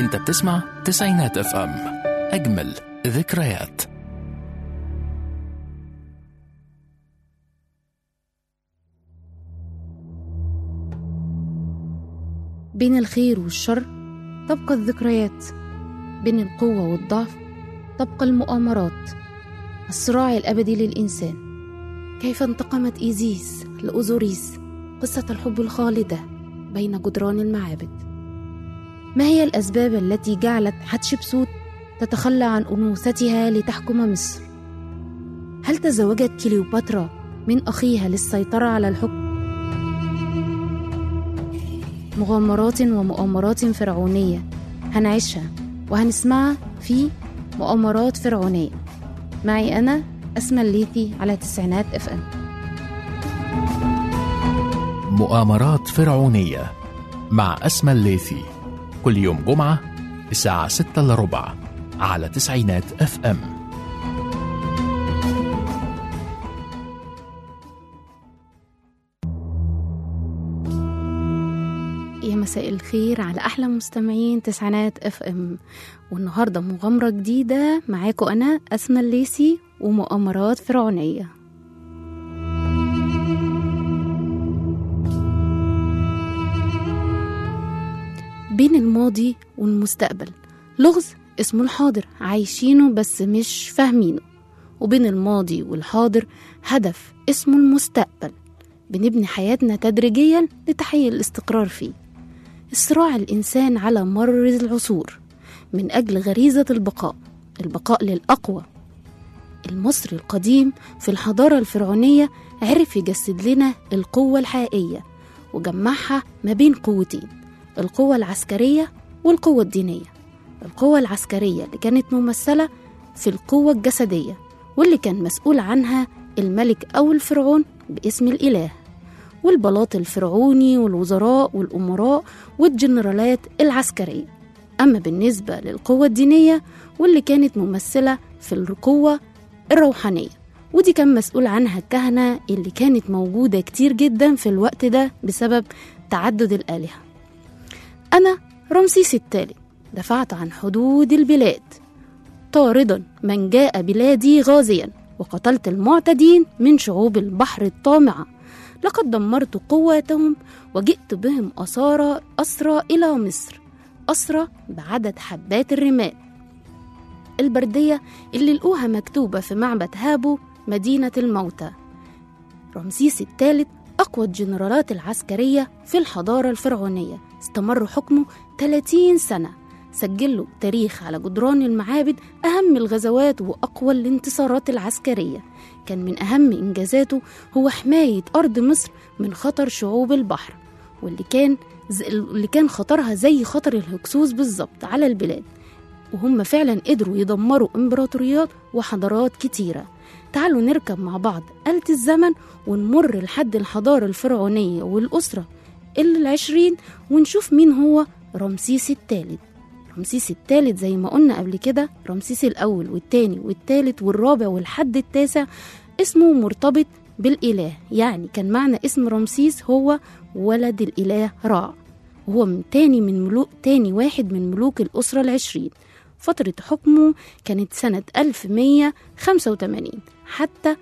انت بتسمع تسعينات اف ام اجمل ذكريات بين الخير والشر تبقى الذكريات بين القوة والضعف تبقى المؤامرات الصراع الأبدي للإنسان كيف انتقمت إيزيس لأوزوريس قصة الحب الخالدة بين جدران المعابد ما هي الأسباب التي جعلت حتشبسوت تتخلى عن أنوثتها لتحكم مصر؟ هل تزوجت كليوباترا من أخيها للسيطرة على الحكم؟ مغامرات ومؤامرات فرعونية هنعيشها وهنسمعها في مؤامرات فرعونية معي أنا أسمى الليثي على تسعينات اف ام مؤامرات فرعونية مع أسمى الليثي كل يوم جمعة الساعة 6 إلا ربع على تسعينات اف ام يا مساء الخير على أحلى مستمعين تسعينات اف ام والنهاردة مغامرة جديدة معاكم أنا أسمى الليسي ومؤامرات فرعونية بين الماضي والمستقبل لغز اسمه الحاضر عايشينه بس مش فاهمينه وبين الماضي والحاضر هدف اسمه المستقبل بنبني حياتنا تدريجيا لتحقيق الاستقرار فيه صراع الإنسان على مر العصور من أجل غريزة البقاء البقاء للأقوى المصري القديم في الحضارة الفرعونية عرف يجسد لنا القوة الحقيقية وجمعها ما بين قوتين القوة العسكرية والقوة الدينية القوة العسكرية اللي كانت ممثلة في القوة الجسدية واللي كان مسؤول عنها الملك أو الفرعون باسم الإله والبلاط الفرعوني والوزراء والأمراء والجنرالات العسكرية أما بالنسبة للقوة الدينية واللي كانت ممثلة في القوة الروحانية ودي كان مسؤول عنها الكهنة اللي كانت موجودة كتير جدا في الوقت ده بسبب تعدد الآلهة أنا رمسيس الثالث دفعت عن حدود البلاد طاردا من جاء بلادي غازيا وقتلت المعتدين من شعوب البحر الطامعة لقد دمرت قواتهم وجئت بهم أسارى أسرى إلى مصر أسرى بعدد حبات الرمال البردية اللي لقوها مكتوبة في معبد هابو مدينة الموتى رمسيس الثالث أقوى الجنرالات العسكرية في الحضارة الفرعونية استمر حكمه 30 سنة سجله تاريخ على جدران المعابد أهم الغزوات وأقوى الانتصارات العسكرية كان من أهم إنجازاته هو حماية أرض مصر من خطر شعوب البحر واللي كان ز... اللي كان خطرها زي خطر الهكسوس بالظبط على البلاد وهم فعلا قدروا يدمروا إمبراطوريات وحضارات كتيرة تعالوا نركب مع بعض آلة الزمن ونمر لحد الحضارة الفرعونية والأسرة العشرين ونشوف مين هو رمسيس الثالث رمسيس الثالث زي ما قلنا قبل كده رمسيس الأول والتاني والتالت والرابع والحد التاسع اسمه مرتبط بالإله يعني كان معنى اسم رمسيس هو ولد الإله رع وهو من تاني من ملوك تاني واحد من ملوك الأسرة العشرين فترة حكمه كانت سنة 1185 حتى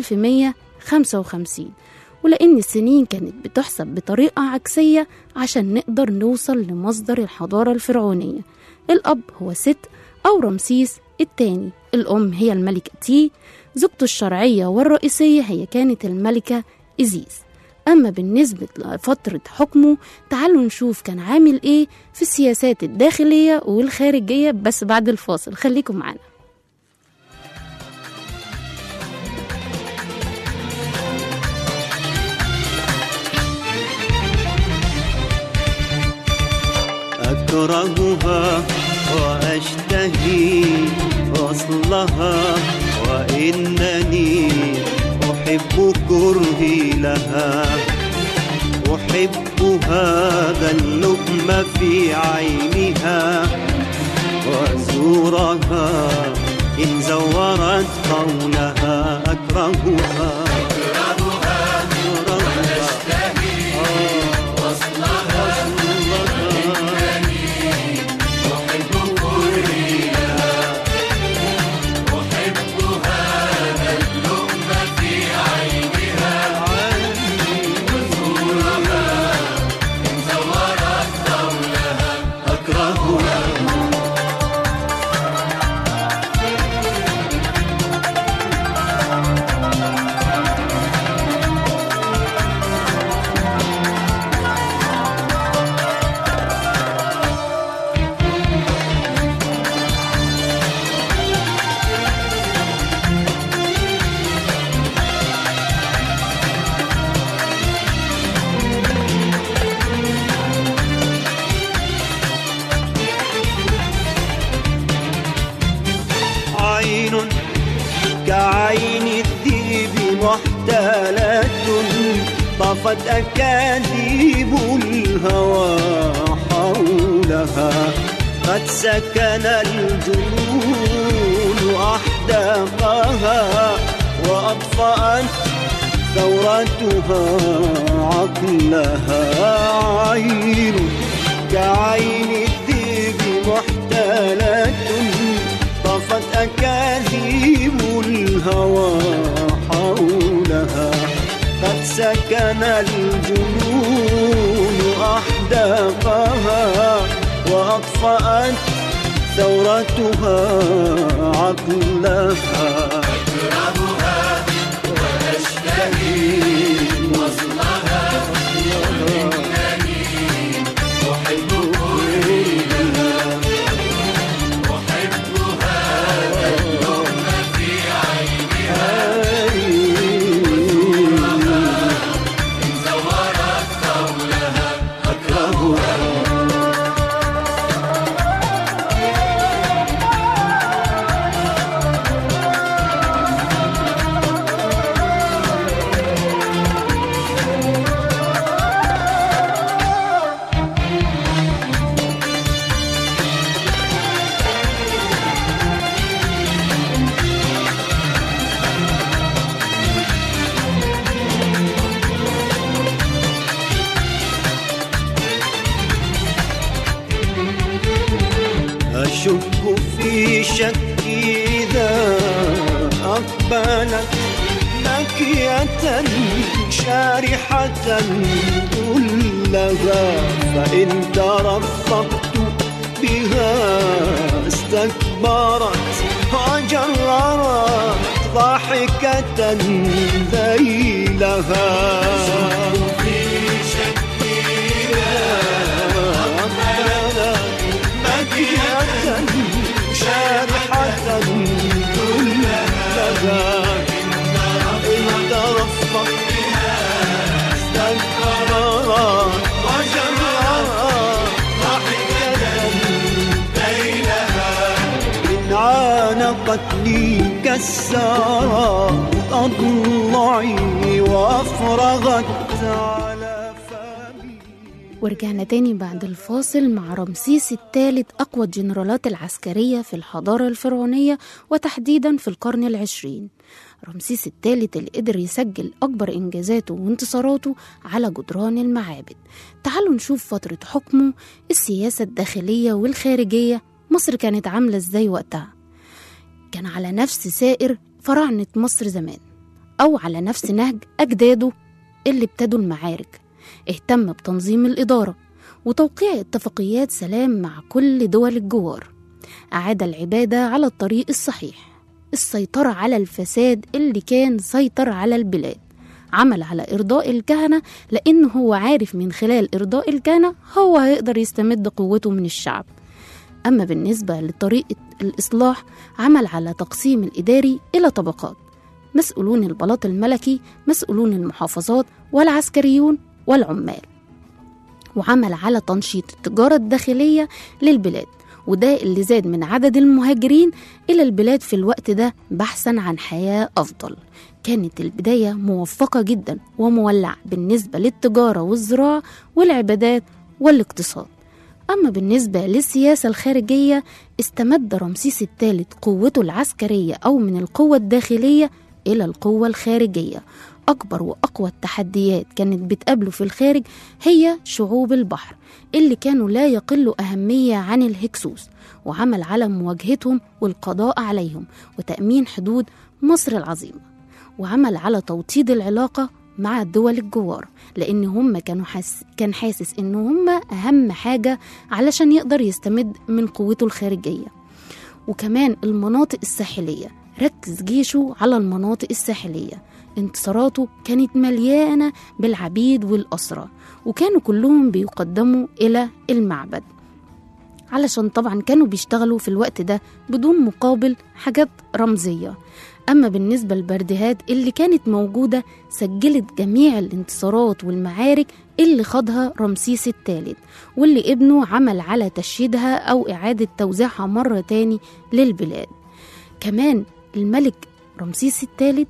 1155 ولأن السنين كانت بتحسب بطريقة عكسية عشان نقدر نوصل لمصدر الحضارة الفرعونية الأب هو ست أو رمسيس الثاني الأم هي الملكة تي زوجته الشرعية والرئيسية هي كانت الملكة إزيز أما بالنسبة لفترة حكمه تعالوا نشوف كان عامل إيه في السياسات الداخلية والخارجية بس بعد الفاصل خليكم معانا أكرهها وأشتهي وصلها وإنني أحب كرهي لها أحب هذا اللؤم في عينها وأزورها إن زورت قولها أكرهها أكرهها وصلها طفت أكاذيب الهوى حولها قد سكن الجنون أحداقها وأطفأت ثورتها عقلها عين كعين الذئب محتالة طفت أكاذيب الهوى حولها قد سكن الجنون أحداقها وأطفأت ثورتها عقلها أشك في شكي إذا أقبلت مكية شارحة كلها فإن ترفقت بها استكبرت وجررت ضاحكة ذيلها مكية شارحة كلها إن ترفق استكبرت وجررت ضاحكة إن عانقتني كالسارة أضلعي وأفرغت على فمي ورجعنا تاني بعد الفاصل مع رمسيس الثالث أقوى الجنرالات العسكرية في الحضارة الفرعونية وتحديدا في القرن العشرين رمسيس الثالث اللي قدر يسجل أكبر إنجازاته وانتصاراته على جدران المعابد تعالوا نشوف فترة حكمه السياسة الداخلية والخارجية مصر كانت عاملة إزاي وقتها كان على نفس سائر فراعنة مصر زمان أو على نفس نهج أجداده اللي ابتدوا المعارك اهتم بتنظيم الإدارة وتوقيع اتفاقيات سلام مع كل دول الجوار أعاد العبادة على الطريق الصحيح السيطرة على الفساد اللي كان سيطر على البلاد عمل على إرضاء الكهنة لأنه هو عارف من خلال إرضاء الكهنة هو هيقدر يستمد قوته من الشعب أما بالنسبة لطريقة الإصلاح عمل على تقسيم الإداري إلى طبقات مسؤولون البلاط الملكي مسؤولون المحافظات والعسكريون والعمال وعمل على تنشيط التجارة الداخلية للبلاد وده اللي زاد من عدد المهاجرين إلى البلاد في الوقت ده بحثا عن حياة أفضل كانت البداية موفقة جدا ومولعة بالنسبة للتجارة والزراعة والعبادات والاقتصاد أما بالنسبة للسياسة الخارجية استمد رمسيس الثالث قوته العسكرية أو من القوة الداخلية إلى القوة الخارجية أكبر وأقوى التحديات كانت بتقابله في الخارج هي شعوب البحر اللي كانوا لا يقلوا أهمية عن الهكسوس وعمل على مواجهتهم والقضاء عليهم وتأمين حدود مصر العظيمة وعمل على توطيد العلاقة مع الدول الجوار لأن هم كانوا حاس كان حاسس إن هم أهم حاجة علشان يقدر يستمد من قوته الخارجية وكمان المناطق الساحلية ركز جيشه على المناطق الساحلية انتصاراته كانت مليانة بالعبيد والأسرى وكانوا كلهم بيقدموا إلى المعبد علشان طبعا كانوا بيشتغلوا في الوقت ده بدون مقابل حاجات رمزية أما بالنسبة للبردهات اللي كانت موجودة سجلت جميع الانتصارات والمعارك اللي خاضها رمسيس الثالث واللي ابنه عمل على تشييدها أو إعادة توزيعها مرة تاني للبلاد كمان الملك رمسيس الثالث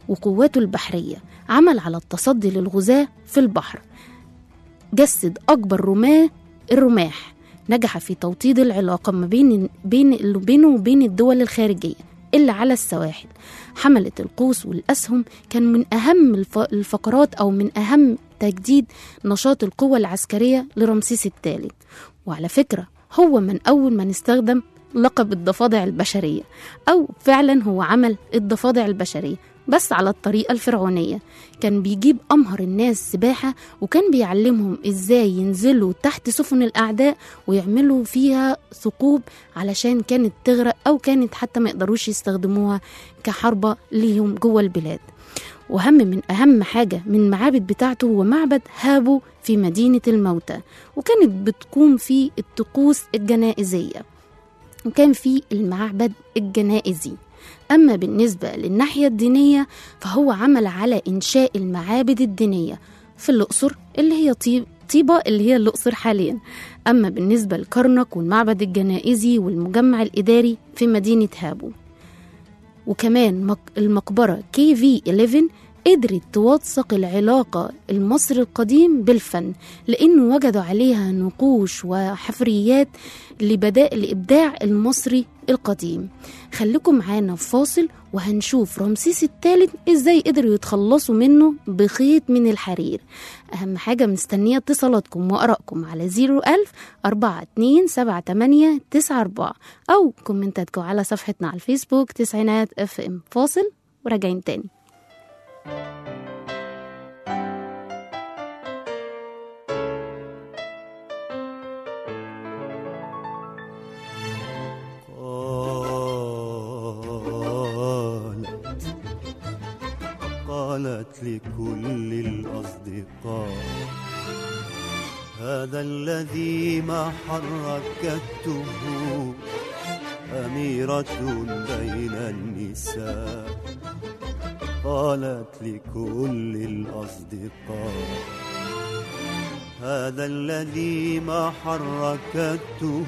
وقواته البحرية عمل على التصدي للغزاة في البحر جسد أكبر رماة الرماح نجح في توطيد العلاقة ما بين بين اللي بينه وبين الدول الخارجية اللي على السواحل حملة القوس والأسهم كان من أهم الف- الفقرات أو من أهم تجديد نشاط القوة العسكرية لرمسيس الثالث وعلى فكرة هو من أول من استخدم لقب الضفادع البشرية أو فعلا هو عمل الضفادع البشرية بس على الطريقة الفرعونية كان بيجيب أمهر الناس سباحة وكان بيعلمهم إزاي ينزلوا تحت سفن الأعداء ويعملوا فيها ثقوب علشان كانت تغرق أو كانت حتى ما يقدروش يستخدموها كحربة ليهم جوه البلاد وهم من أهم حاجة من المعابد بتاعته هو معبد هابو في مدينة الموتى وكانت بتقوم فيه الطقوس الجنائزية وكان فيه المعبد الجنائزي أما بالنسبة للناحية الدينية فهو عمل على إنشاء المعابد الدينية في الأقصر اللي هي طيب طيبة اللي هي الأقصر حاليا أما بالنسبة لكرنك والمعبد الجنائزي والمجمع الإداري في مدينة هابو وكمان مق- المقبرة كي في 11 قدرت توثق العلاقة المصري القديم بالفن لأنه وجدوا عليها نقوش وحفريات لبداء الإبداع المصري القديم خليكم معانا في فاصل وهنشوف رمسيس الثالث ازاي قدروا يتخلصوا منه بخيط من الحرير أهم حاجة مستنية اتصالاتكم وآرائكم على 01000 42 78 94 أو كومنتاتكم على صفحتنا على الفيسبوك تسعينات اف ام فاصل وراجعين تاني قالت قالت لكل الأصدقاء هذا الذي ما حركته أميرة بين النساء قالت لكل الأصدقاء هذا الذي ما حركته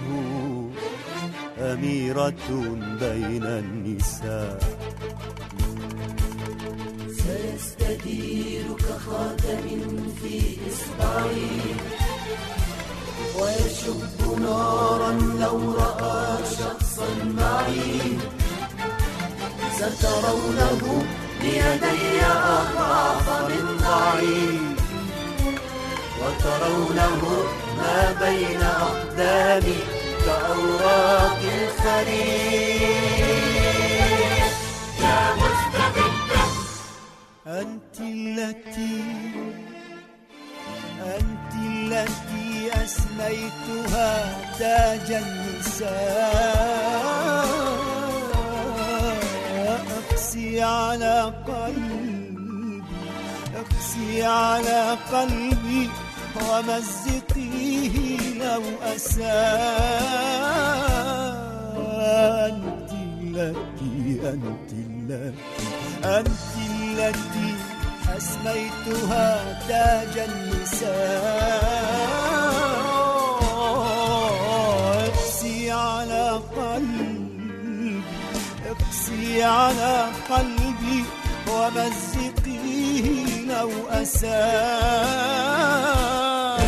أميرة بين النساء ضعيف وترونه ما بين أقدامي كأوراق الخريف يا مستبدة أنت التي أنت التي أسميتها تاج النساء أقسي على قلبي اقسي على قلبي ومزقيه لو أساء أنت التي أنت التي أنت التي أسميتها تاج النساء اقسي على قلبي اقسي على قلبي ومزقيه لو أساء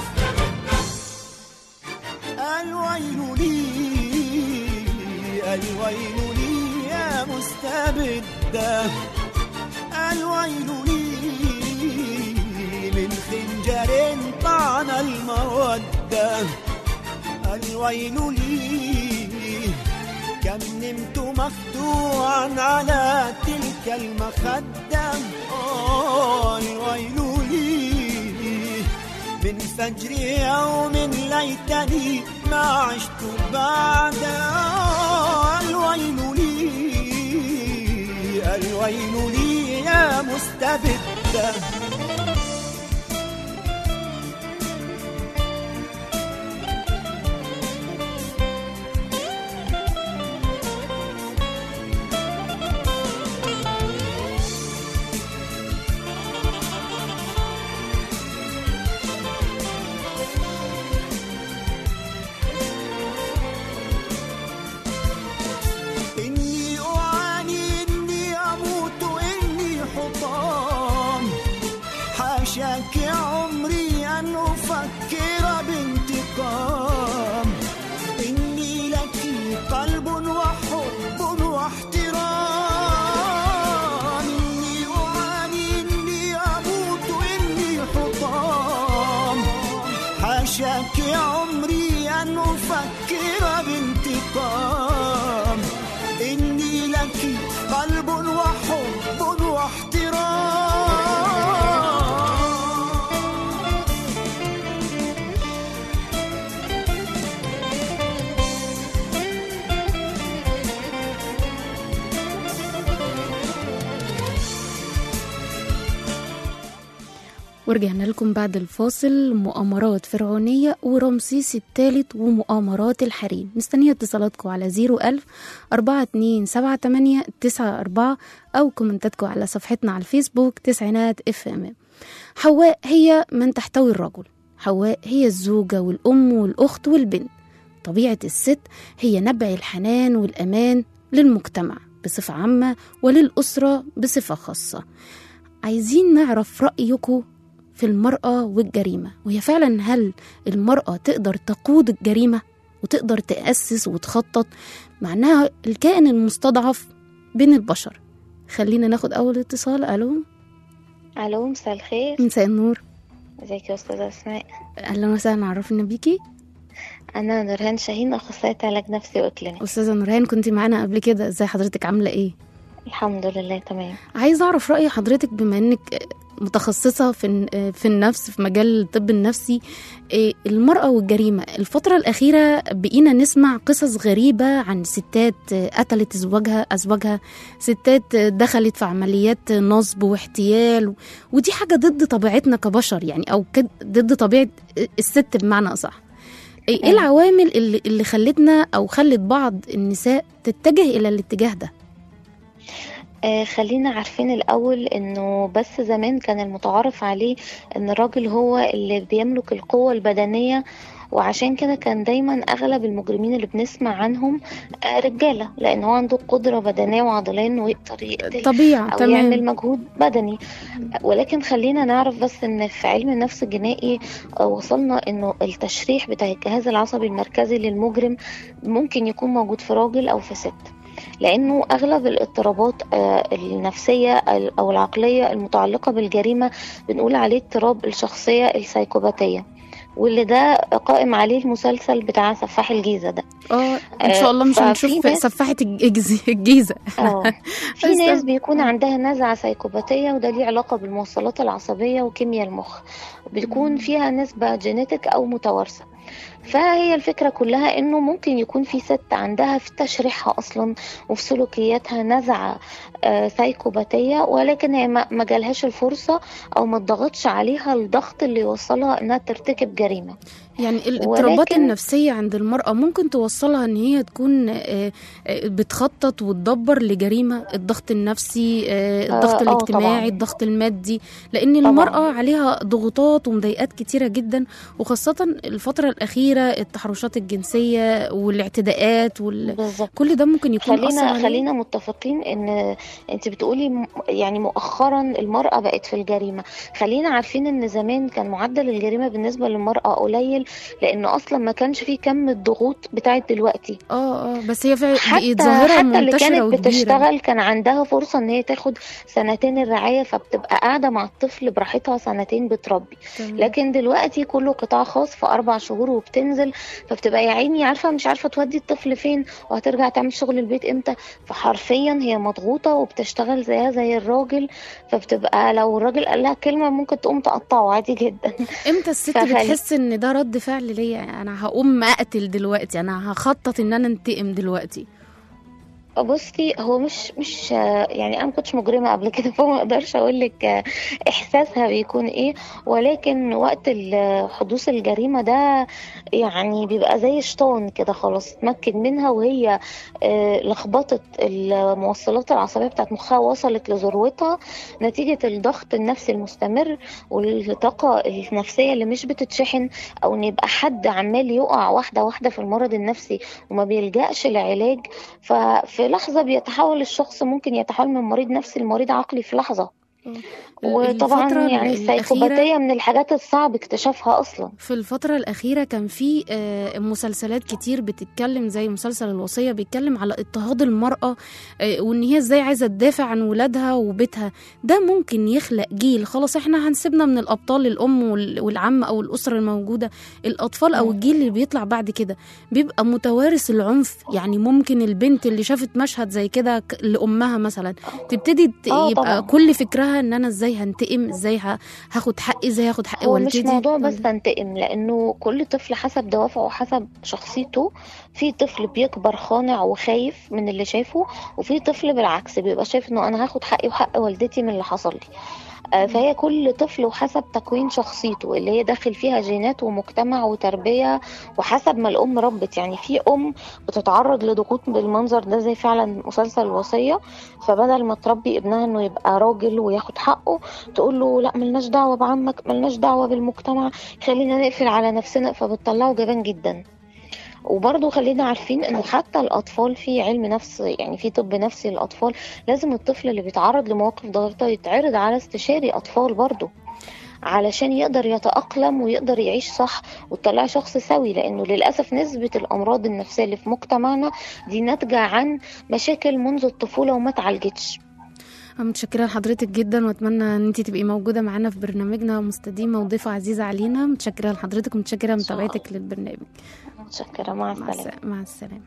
الويل لي الويل لي يا مستبدة الويل لي من خنجر طعن المودة الويل لي كم نمت مخدوعا على تلك المخدة آه، الويل لي من فجر يوم ليتني ما عشت بعد آه، الويل لي الويل لي يا مستبدة إني أعاني إني أموت إني ولا شك عمري أن أفكر بانتقام إني لك قلب وحب واحترام ورجعنا لكم بعد الفاصل مؤامرات فرعونية ورمسيس الثالث ومؤامرات الحريم مستنية اتصالاتكم على 01000 4278 94 أو كومنتاتكم على صفحتنا على الفيسبوك تسعينات اف ام حواء هي من تحتوي الرجل حواء هي الزوجة والأم والأخت والبنت طبيعة الست هي نبع الحنان والأمان للمجتمع بصفة عامة وللأسرة بصفة خاصة عايزين نعرف رأيكم في المرأة والجريمة وهي فعلا هل المرأة تقدر تقود الجريمة وتقدر تأسس وتخطط مع انها الكائن المستضعف بين البشر خلينا ناخد أول اتصال ألو الو مساء الخير مساء النور ازيك يا استاذه اسماء أهلا وسهلا عرفنا بيكي انا نورهان شاهين اخصائيه علاج نفسي واكلينيك أستاذة نورهان كنت معانا قبل كده ازاي حضرتك عاملة ايه الحمد لله تمام عايزة أعرف رأي حضرتك بما إنك متخصصة في في النفس في مجال الطب النفسي إيه، المرأة والجريمة الفترة الأخيرة بقينا نسمع قصص غريبة عن ستات قتلت أزواجها أزواجها ستات دخلت في عمليات نصب واحتيال ودي حاجة ضد طبيعتنا كبشر يعني أو كد- ضد طبيعة الست بمعنى أصح إيه إيه العوامل اللي, اللي خلتنا أو خلت بعض النساء تتجه إلى الاتجاه ده آه خلينا عارفين الاول انه بس زمان كان المتعارف عليه ان الراجل هو اللي بيملك القوه البدنيه وعشان كده كان دايما اغلب المجرمين اللي بنسمع عنهم آه رجاله لان هو عنده قدره بدنيه وعضليه انه يقدر يقتل طبيعة او يعمل تمام مجهود بدني ولكن خلينا نعرف بس ان في علم النفس الجنائي آه، وصلنا انه التشريح بتاع الجهاز العصبي المركزي للمجرم ممكن يكون موجود في راجل او في ست لانه اغلب الاضطرابات آه، النفسيه ال- او العقليه المتعلقه بالجريمه بنقول عليه اضطراب الشخصيه السايكوباتيه واللي ده قائم عليه المسلسل بتاع سفاح الجيزه ده اه ان شاء الله مش ففي هنشوف ناس- سفاحة الجيزة الجيزة اه في بس- ناس بيكون عندها نزعة سيكوباتية وده ليه علاقة بالموصلات العصبية وكيمياء المخ بيكون فيها نسبة جينيتك أو متوارثة فهي الفكرة كلها إنه ممكن يكون في ست عندها في تشريحها أصلا وفي سلوكياتها نزعة آه، سايكوباتية ولكن هي ما ما جالهاش الفرصة أو ما اتضغطش عليها الضغط اللي يوصلها إنها ترتكب جريمة يعني الاضطرابات ولكن- النفسية عند المرأة ممكن توصلها ان هي تكون آه، آه، بتخطط وتدبر لجريمة الضغط النفسي آه، الضغط آه، الاجتماعي طبعاً. الضغط المادي لان طبعاً. المرأة عليها ضغوطات ومضايقات كتيرة جدا وخاصة الفترة الأخيرة التحرشات الجنسية والاعتداءات وال... بالظبط كل ده ممكن يكون أثر خلينا عليه. خلينا متفقين ان انت بتقولي م- يعني مؤخرا المرأة بقت في الجريمة خلينا عارفين ان زمان كان معدل الجريمة بالنسبة للمرأة قليل لان اصلا ما كانش فيه كم الضغوط بتاعت دلوقتي اه اه بس هي فعلا بقت حتى ظاهرة حتى اللي منتشرة كانت وكبيرة بتشتغل كان عندها فرصة ان هي تاخد سنتين الرعاية فبتبقى قاعدة مع الطفل براحتها سنتين بتربي تمام. لكن دلوقتي كله قطاع خاص في اربع شهور وبتنزل فبتبقى يا عيني عارفه مش عارفه تودي الطفل فين وهترجع تعمل شغل البيت امتى فحرفيا هي مضغوطه وبتشتغل زيها زي الراجل فبتبقى لو الراجل قال لها كلمه ممكن تقوم تقطعه عادي جدا امتى الست فخلي- بتحس ان ده رد فعل ليا انا هقوم اقتل دلوقتي انا هخطط ان انا انتقم دلوقتي بصي هو مش مش آه، يعني انا ما كنتش مجرمه قبل كده فما اقدرش اقول لك آه، احساسها بيكون ايه ولكن وقت ال- حدوث الجريمه ده يعني بيبقى زي شيطان كده خلاص اتمكن منها وهي آه، لخبطت الموصلات العصبيه بتاعت مخها وصلت لذروتها نتيجه الضغط النفسي المستمر والطاقه النفسيه اللي مش بتتشحن او ان يبقى حد عمال يقع واحده واحده في المرض النفسي وما بيلجأش لعلاج ففي لحظة بيتحول الشخص ممكن يتحول من مريض نفسي لمريض عقلي في لحظة وطبعا الفترة يعني الأخيرة السيكوباتية من الحاجات الصعب اكتشافها أصلا في الفترة الأخيرة كان في آه، مسلسلات كتير بتتكلم زي مسلسل الوصية بيتكلم على اضطهاد المرأة آه، وإن هي إزاي عايزة تدافع عن ولادها وبيتها ده ممكن يخلق جيل خلاص إحنا هنسيبنا من الأبطال الأم وال- والعم أو الأسرة الموجودة الأطفال أو مم. الجيل اللي بيطلع بعد كده بيبقى متوارث العنف يعني ممكن البنت اللي شافت مشهد زي كده ك- لأمها مثلا تبتدي ت- آه يبقى طبعاً. كل فكرها إن أنا إزاي هنتقم إزاي ه- هاخد حقي إزاي هاخد حق هو والدتي مش موضوع بس تنتقم لانه كل طفل حسب دوافعه وحسب شخصيته في طفل بيكبر خانع وخايف من اللي شافه وفي طفل بالعكس بيبقى شايف انه انا هاخد حقي وحق والدتي من اللي حصل لي آه، فهي كل طفل وحسب تكوين شخصيته اللي هي داخل فيها جينات ومجتمع وتربية وحسب ما الأم ربت يعني في أم بتتعرض لضغوط بالمنظر ده زي فعلا مسلسل الوصية فبدل ما تربي ابنها انه يبقى راجل وياخد حقه تقول له لا ملناش دعوة بعمك ملناش دعوة بالمجتمع خلينا نقفل على نفسنا فبتطلعه جبان جدا وبرضه خلينا عارفين انه حتى الاطفال في علم نفس يعني في طب نفسي للاطفال لازم الطفل اللي بيتعرض لمواقف ضغطة يتعرض على استشاري اطفال برضه علشان يقدر يتأقلم ويقدر يعيش صح ويطلع شخص سوي لأنه للأسف نسبة الأمراض النفسية اللي في مجتمعنا دي ناتجة عن مشاكل منذ الطفولة وما اتعالجتش أنا متشكرة لحضرتك جدا واتمنى ان انت تبقي موجودة معانا في برنامجنا مستديمة وضيفة عزيزة علينا متشكرة لحضرتك ومتشكرة شاء الله. متابعتك للبرنامج متشكرة مع مع, السلامة الس... مع السلامة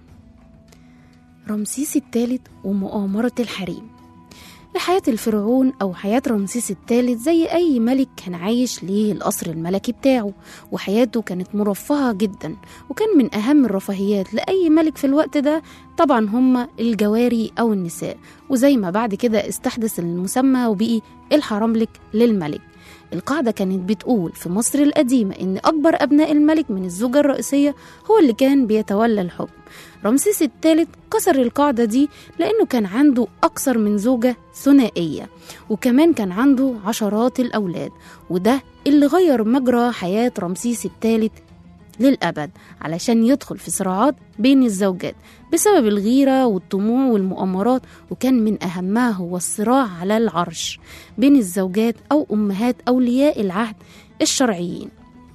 رمسيس الثالث ومؤامرة الحريم لحياة الفرعون أو حياة رمسيس الثالث زي أي ملك كان عايش ليه القصر الملكي بتاعه وحياته كانت مرفهة جدا وكان من أهم الرفاهيات لأي ملك في الوقت ده طبعا هما الجواري أو النساء وزي ما بعد كده استحدث المسمى وبقي الحرملك للملك القاعدة كانت بتقول في مصر القديمة إن أكبر أبناء الملك من الزوجة الرئيسية هو اللي كان بيتولى الحكم رمسيس الثالث كسر القاعدة دي لأنه كان عنده أكثر من زوجة ثنائية وكمان كان عنده عشرات الأولاد وده اللي غير مجرى حياة رمسيس الثالث للأبد علشان يدخل في صراعات بين الزوجات بسبب الغيرة والطموع والمؤامرات وكان من أهمها هو الصراع على العرش بين الزوجات أو أمهات أولياء العهد الشرعيين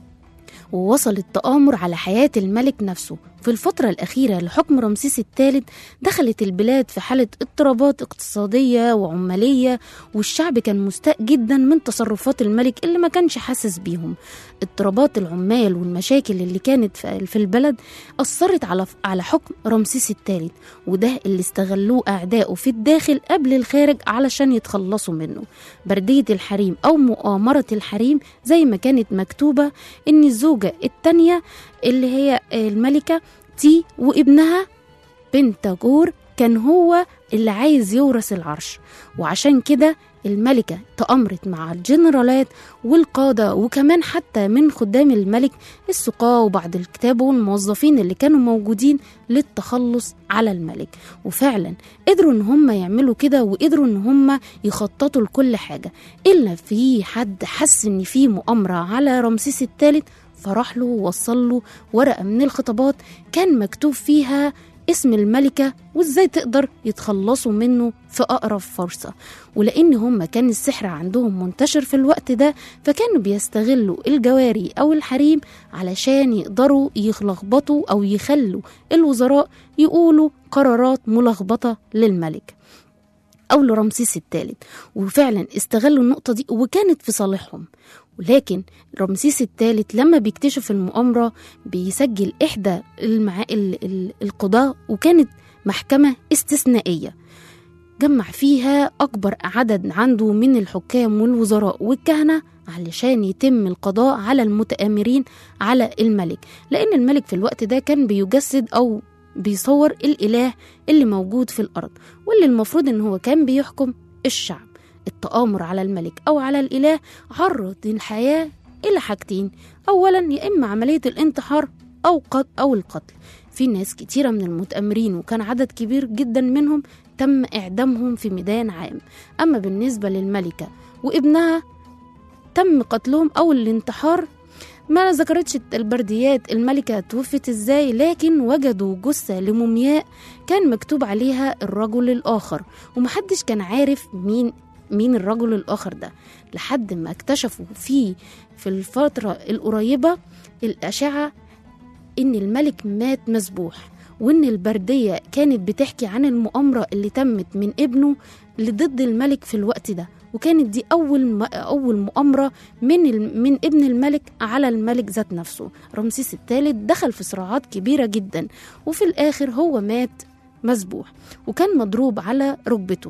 ووصل التآمر على حياة الملك نفسه في الفترة الأخيرة لحكم رمسيس الثالث دخلت البلاد في حالة اضطرابات اقتصادية وعمالية والشعب كان مستاء جدا من تصرفات الملك اللي ما كانش حاسس بيهم اضطرابات العمال والمشاكل اللي كانت في في البلد أثرت على على حكم رمسيس الثالث وده اللي استغلوه أعدائه في الداخل قبل الخارج علشان يتخلصوا منه بردية الحريم أو مؤامرة الحريم زي ما كانت مكتوبة إن الزوجة التانية اللي هي الملكة تي وابنها بنتاجور كان هو اللي عايز يورث العرش وعشان كده الملكة تأمرت مع الجنرالات والقادة وكمان حتى من خدام الملك السقاة وبعض الكتاب والموظفين اللي كانوا موجودين للتخلص على الملك وفعلا قدروا ان هم يعملوا كده وقدروا ان هم يخططوا لكل حاجة إلا في حد حس ان في مؤامرة على رمسيس الثالث فراح له ووصل له ورقة من الخطابات كان مكتوب فيها اسم الملكة وازاي تقدر يتخلصوا منه في أقرب فرصة ولأن هم كان السحر عندهم منتشر في الوقت ده فكانوا بيستغلوا الجواري أو الحريم علشان يقدروا يلخبطوا أو يخلوا الوزراء يقولوا قرارات ملخبطة للملك أو لرمسيس الثالث وفعلا استغلوا النقطة دي وكانت في صالحهم ولكن رمسيس الثالث لما بيكتشف المؤامرة بيسجل إحدى المع... ال... ال... القضاء وكانت محكمة استثنائية جمع فيها أكبر عدد عنده من الحكام والوزراء والكهنة علشان يتم القضاء على المتآمرين على الملك لأن الملك في الوقت ده كان بيجسد أو بيصور الإله اللي موجود في الأرض واللي المفروض إن هو كان بيحكم الشعب التآمر على الملك أو على الإله عرض الحياة إلى حاجتين أولا يا إما عملية الانتحار أو قتل أو القتل في ناس كتيرة من المتأمرين وكان عدد كبير جدا منهم تم إعدامهم في ميدان عام أما بالنسبة للملكة وابنها تم قتلهم أو الانتحار ما ذكرتش البرديات الملكة توفت ازاي لكن وجدوا جثة لمومياء كان مكتوب عليها الرجل الآخر ومحدش كان عارف مين مين الرجل الآخر ده لحد ما اكتشفوا فيه في الفترة القريبة الأشعة إن الملك مات مسبوح وإن البردية كانت بتحكي عن المؤامرة اللي تمت من ابنه لضد الملك في الوقت ده وكانت دي أول م- أول مؤامرة من ال- من ابن الملك على الملك ذات نفسه رمسيس الثالث دخل في صراعات كبيرة جدا وفي الآخر هو مات مسبوح وكان مضروب على ركبته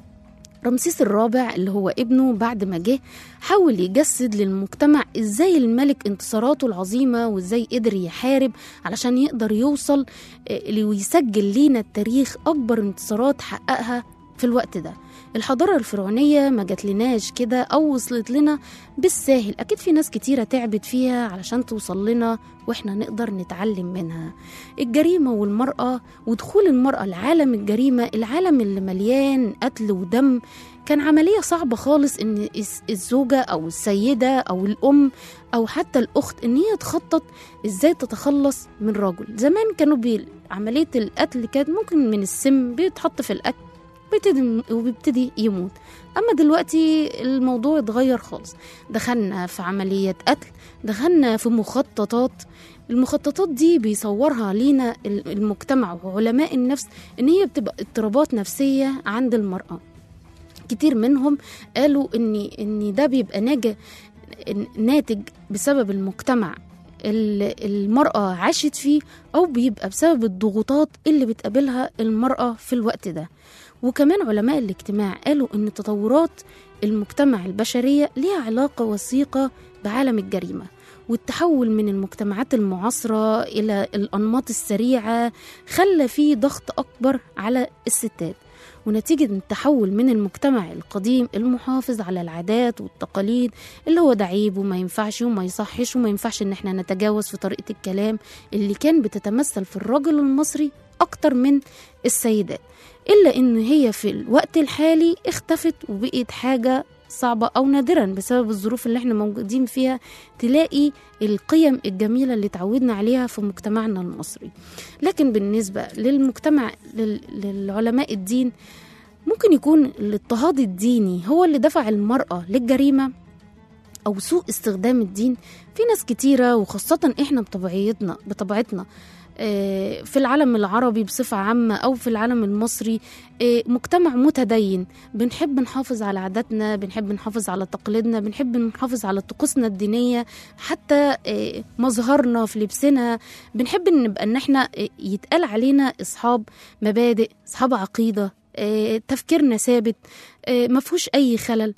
رمسيس الرابع اللي هو ابنه بعد ما جه حاول يجسد للمجتمع ازاي الملك انتصاراته العظيمة وازاي قدر يحارب علشان يقدر يوصل آه، ويسجل لينا التاريخ اكبر انتصارات حققها في الوقت ده الحضارة الفرعونية ما جاتلناش كده أو وصلت لنا بالساهل أكيد في ناس كتيرة تعبت فيها علشان توصل لنا وإحنا نقدر نتعلم منها الجريمة والمرأة ودخول المرأة لعالم الجريمة العالم اللي مليان قتل ودم كان عملية صعبة خالص إن الس- الزوجة أو السيدة أو الأم أو حتى الأخت إن هي تخطط إزاي تتخلص من رجل زمان كانوا بي... عملية القتل كانت ممكن من السم بيتحط في الأكل بيبتدي وبيبتدي يموت أما دلوقتي الموضوع اتغير خالص دخلنا في عملية قتل دخلنا في مخططات المخططات دي بيصورها لينا ال- المجتمع وعلماء النفس ان هي بتبقى اضطرابات نفسيه عند المراه كتير منهم قالوا ان ان ده بيبقى ناجي ناتج بسبب المجتمع اللي المرأة عاشت فيه أو بيبقى بسبب الضغوطات اللي بتقابلها المرأة في الوقت ده وكمان علماء الاجتماع قالوا إن تطورات المجتمع البشرية ليها علاقة وثيقة بعالم الجريمة والتحول من المجتمعات المعاصرة إلى الأنماط السريعة خلى فيه ضغط أكبر على الستات ونتيجة التحول من المجتمع القديم المحافظ على العادات والتقاليد اللي هو ده عيب وما ينفعش وما يصحش وما ينفعش ان احنا نتجاوز في طريقة الكلام اللي كان بتتمثل في الرجل المصري اكتر من السيدات الا ان هي في الوقت الحالي اختفت وبقت حاجة صعبة أو نادرا بسبب الظروف اللي احنا موجودين فيها تلاقي القيم الجميلة اللي تعودنا عليها في مجتمعنا المصري لكن بالنسبة للمجتمع لل- للعلماء الدين ممكن يكون الاضطهاد الديني هو اللي دفع المرأة للجريمة أو سوء استخدام الدين في ناس كتيرة وخاصة إحنا بطبيعتنا بطبيعتنا آه، في العالم العربي بصفة عامة أو في العالم المصري آه، مجتمع متدين بنحب نحافظ على عاداتنا بنحب نحافظ على تقاليدنا بنحب نحافظ على طقوسنا الدينية حتى آه، مظهرنا في لبسنا بنحب ان نبقى ان احنا آه، يتقال علينا اصحاب مبادئ اصحاب عقيدة آه، تفكيرنا ثابت آه، مفهوش اي خلل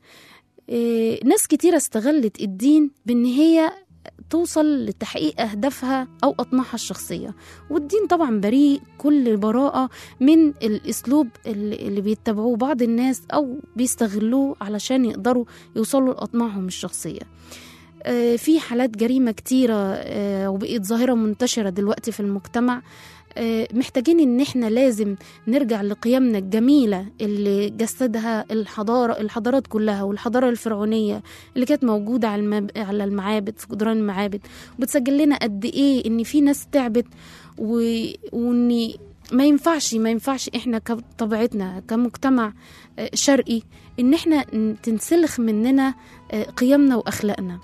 آه، ناس كتيرة استغلت الدين بان هي توصل لتحقيق أهدافها أو أطماعها الشخصية والدين طبعا بريء كل براءة من الأسلوب اللي اللي بيتبعوه بعض الناس أو بيستغلوه علشان يقدروا يوصلوا لأطماعهم الشخصية آه، في حالات جريمة كتيرة آه، وبقت ظاهرة منتشرة دلوقتي في المجتمع آه، محتاجين ان احنا لازم نرجع لقيمنا الجميلة اللي جسدها الحضارة الحضارات كلها والحضارة الفرعونية اللي كانت موجودة على المب... على المعابد في جدران المعابد وبتسجل لنا قد ايه ان في ناس تعبت و... وان ما ينفعش ما ينفعش احنا كطبيعتنا كمجتمع آه، شرقي ان احنا ن- تنسلخ مننا آه، قيمنا واخلاقنا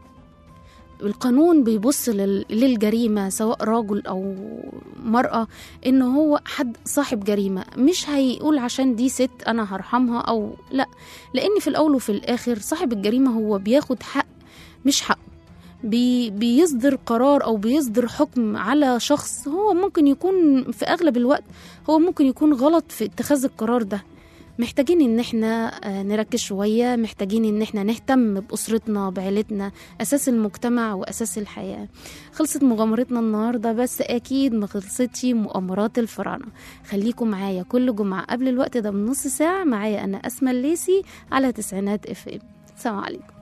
القانون بيبص لل- للجريمة سواء رجل أو مرأة إن هو حد صاحب جريمة مش هيقول عشان دي ست أنا هرحمها أو لا لأن في الأول وفي الآخر صاحب الجريمة هو بياخد حق مش حقه بي بيصدر قرار أو بيصدر حكم على شخص هو ممكن يكون في أغلب الوقت هو ممكن يكون غلط في اتخاذ القرار ده محتاجين ان احنا آه، نركز شوية محتاجين ان احنا نهتم بأسرتنا بعيلتنا أساس المجتمع وأساس الحياة خلصت مغامرتنا النهاردة بس أكيد ما خلصتش مؤامرات الفراعنة خليكم معايا كل جمعة قبل الوقت ده بنص ساعة معايا أنا أسمى الليسي على تسعينات اف ام السلام عليكم